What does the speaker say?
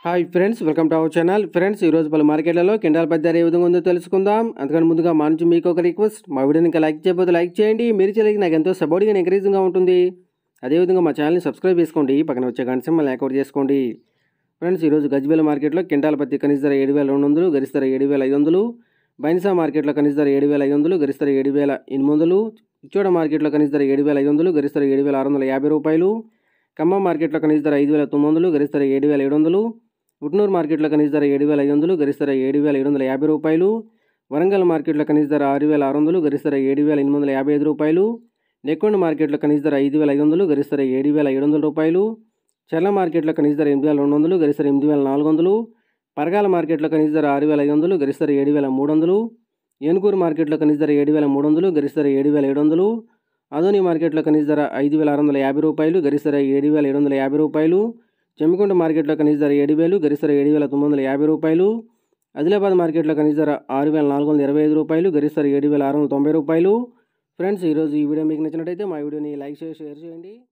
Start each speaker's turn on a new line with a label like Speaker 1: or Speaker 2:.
Speaker 1: hi friends welcome to our channel friends ఈరోజు పలు మార్కెట్లలో కిండాల పద్ధతి ఏ విధంగా ఉందో తెలుసుకుందాం అందుకని ముందుగా మా నుంచి మీకు ఒక రిక్వెస్ట్ మా వీడియోని ఇంకా లైక్ చేయకపోతే లైక్ చేయండి మీరు చేయడానికి నాకు ఎంతో సపోర్ట్గా ఎంకరేజింగ్గా ఉంటుంది అదేవిధంగా మా ఛానల్ని సబ్స్క్రైబ్ చేసుకోండి పక్కన వచ్చే గంట సింబల్ యాక్టివేట్ చేసుకోండి ఫ్రెండ్స్ ఈరోజు గజ్వేల మార్కెట్లో కింటాల పత్తి కనీస ధర ఏడు వేల రెండు వందలు గరిష్ట ధర ఏడు వేల ఐదు వందలు బైన్సా మార్కెట్లో కనీస ధర ఏడు వేల ఐదు వందలు గరిష్ట ధర ఏడు వేల ఎనిమిది వందలు ఇచ్చోడ మార్కెట్లో కనీస ధర ఏడు వేల ఐదు వందలు గరిష్ట ధర ఏడు వేల ఆరు వందల యాభై రూపాయలు ఖమ్మం మార్కెట్లో కనీస ధర ఐదు వేల తొమ్మిది వందలు గరిష్ట ధర ఏడు వేల ఏడు వందలు ఉట్నూరు మార్కెట్లో కనీస ధర ఏడు వేల ఐదు వందలు గరిష్ట ధర ఏడు వేల ఏడు వందల యాభై రూపాయలు వరంగల్ మార్కెట్లో కనీస ధర ఆరు వేల ఆరు వందలు గరిష్ట ధర ఏడు వేల ఎనిమిది వందల యాభై ఐదు రూపాయలు నెక్కొండ మార్కెట్లో కనీస ధర ఐదు వేల ఐదు వందలు గరిష్ట ధర ఏడు వేల ఏడు వందల రూపాయలు చర్ల మార్కెట్లో కనీస ధర ఎనిమిది వేల రెండు వందలు గరిష్ట ధర ఎనిమిది వేల నాలుగు వందలు పరగాల మార్కెట్లో కనీస ధర ఆరు వేల ఐదు వందలు గరిష్ట ధర ఏడు వేల మూడు వందలు ఏనుకూరు మార్కెట్లో కనీస ధర ఏడు వేల మూడు వందలు గరిష్ట ధర ఏడు వేల ఏడు వందలు అదోని మార్కెట్లో కనీస ధర ఐదు వేల ఆరు వందల యాభై రూపాయలు గరిష్ట ధర ఏడు వేల ఏడు వందల యాభై రూపాయలు చెమ్మికొండ మార్కెట్లో కనీస ధర ఏడు వేలు గరిష్ట ధర ఏడు వేల తొమ్మిది వందల యాభై రూపాయలు ఆదిలాబాద్ మార్కెట్లో కనీస ధర ఆరు వేల నాలుగు వందల ఇరవై ఐదు రూపాయలు గరిష్ట ధర ఏడు వేల ఆరు వందల తొంభై రూపాయలు ఫ్రెండ్స్ ఈరోజు ఈ వీడియో మీకు నచ్చినట్టయితే మా వీడియోని లైక్ చేసి షేర్ చేయండి